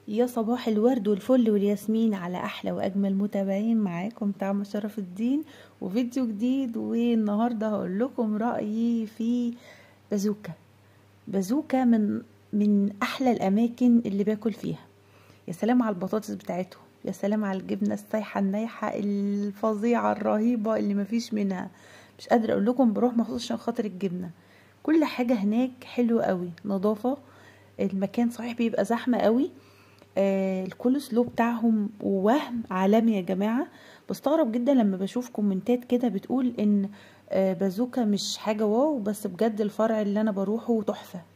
يا صباح الورد والفل والياسمين على احلى واجمل متابعين معاكم تعمى شرف الدين وفيديو جديد والنهارده هقول لكم رايي في بازوكا بازوكا من من احلى الاماكن اللي باكل فيها يا سلام على البطاطس بتاعتهم يا سلام على الجبنه السايحه النايحه الفظيعه الرهيبه اللي مفيش منها مش قادره اقول لكم بروح مخصوص عشان خاطر الجبنه كل حاجه هناك حلوه قوي نظافه المكان صحيح بيبقى زحمه قوي آه الكول سلو بتاعهم وهم عالمي يا جماعه بستغرب جدا لما بشوف كومنتات كده بتقول ان آه بازوكا مش حاجه واو بس بجد الفرع اللي انا بروحه تحفه